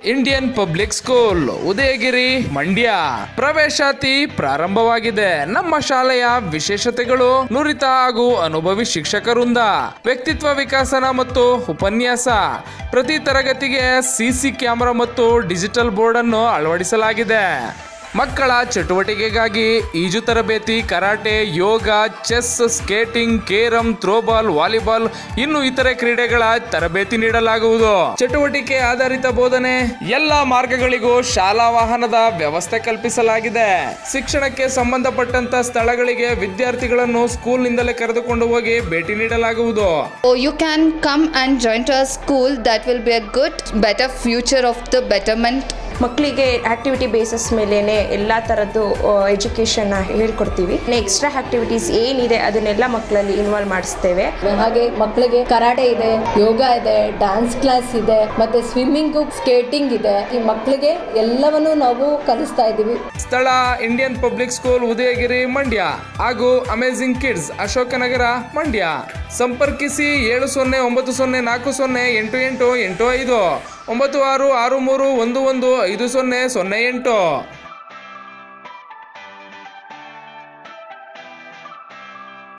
Indian public school Udayagiri Mandya ಪ್ರವೇಶಾತಿ ಪ್ರಾರಂಭವಾಗಿದೆ ನಮ್ಮ ಶಾಲೆಯ ವಿಶೇಷತೆಗಳು ನುರಿತ ಹಾಗೂ ಅನುಭವಿ ಶಿಕ್ಷಕರಿಂದ ವ್ಯಕ್ತಿತ್ವ ವಿಕಾಸನ ಮತ್ತು ಉಪನ್ಯಾಸ ಪ್ರತಿ ತರಗತಿಗೆ ಸಿಸಿ ಕ್ಯಾಮೆರಾ ಮತ್ತು ಡಿಜಿಟಲ್ ಬೋರ್ಡ್ ಅನ್ನು ಅಳವಡಿಸಲಾಗಿದೆ ಮಕ್ಕಳ ಚಟುವಟಿಕೆಗಾಗಿ ಈಜು ತರಬೇತಿ karate yoga chess skating carrom throwball volleyball ಇನ್ನು ಇತರೆ ಕ್ರೀಡೆಗಳ ತರಬೇತಿ ನೀಡಲಾಗುವುದು ಚಟುವಟಿಕೆ ಆಧಾರಿತ ಬೋಧನೆ ಎಲ್ಲ ಮಾರ್ಗಗಳಿಗೂ ಶಾಲಾ ವಾಹನದ ವ್ಯವಸ್ಥೆ ಕಲ್ಪಿಸಲಾಗಿದೆ ಶಿಕ್ಷಣಕ್ಕೆ ಸಂಬಂಧಪಟ್ಟಂತ ಸ್ಥಳಗಳಿಗೆ ವಿದ್ಯಾರ್ಥಿಗಳನ್ನು ಸ್ಕೂಲ್ನಿಂದಲೇ ಕರೆದುಕೊಂಡು ಹೋಗಿ ಭೇಟಿ ನೀಡಲಾಗುವುದು So you can come and join to a school that will be a good, better future of the betterment. ಮಕ್ಕಳಿಗೆ ಆಕ್ಟಿವಿಟಿ ಬೇಸಿಸ್ ಮೇಲೇ ಎಲ್ಲ ಥರದ್ದು ಎಜುಕೇಷನ್ನ ಹೇಳ್ಕೊಡ್ತೀವಿ ಎಕ್ಸ್ಟ್ರಾ ಆಕ್ಟಿವಿಟೀಸ್ ಏನಿದೆ ಅದನ್ನೆಲ್ಲ ಮಕ್ಕಳಲ್ಲಿ ಇನ್ವಾಲ್ವ್ ಮಾಡಿಸ್ತೇವೆ ಹಾಗೆ ಮಕ್ಕಳಿಗೆ ಕರಾಟೆ ಇದೆ ಯೋಗ ಇದೆ ಡ್ಯಾನ್ಸ್ ಕ್ಲಾಸ್ ಇದೆ ಮತ್ತೆ ಸ್ವಿಮ್ಮಿಂಗು ಸ್ಕೇಟಿಂಗ್ ಇದೆ ಈ ಮಕ್ಕಳಿಗೆ ಎಲ್ಲವನ್ನು ನಾವು ಕಲಿಸ್ತಾ ಇದ್ದೀವಿ ಸ್ಥಳ Indian public school Udayagiri Mandya ಹಾಗೂ ಅಮೇಜಿಂಗ್ ಕಿಡ್ಸ್ ಅಶೋಕನಗರ ಮಂಡ್ಯ ಸಂಪರ್ಕಿಸಿ ಏಳು ಸೊನ್ನೆ ಒಂಬತ್ತು ಸೊನ್ನೆ ನಾಲ್ಕು ಸೊನ್ನೆ ಎಂಟು ಎಂಟು ಎಂಟು ಐದು ಒಂಬತ್ತು ಆರು ಆರು ಮೂರು ಒಂದು ಒಂದು ಐದು ಸೊನ್ನೆ ಸೊನ್ನೆ ಎಂಟು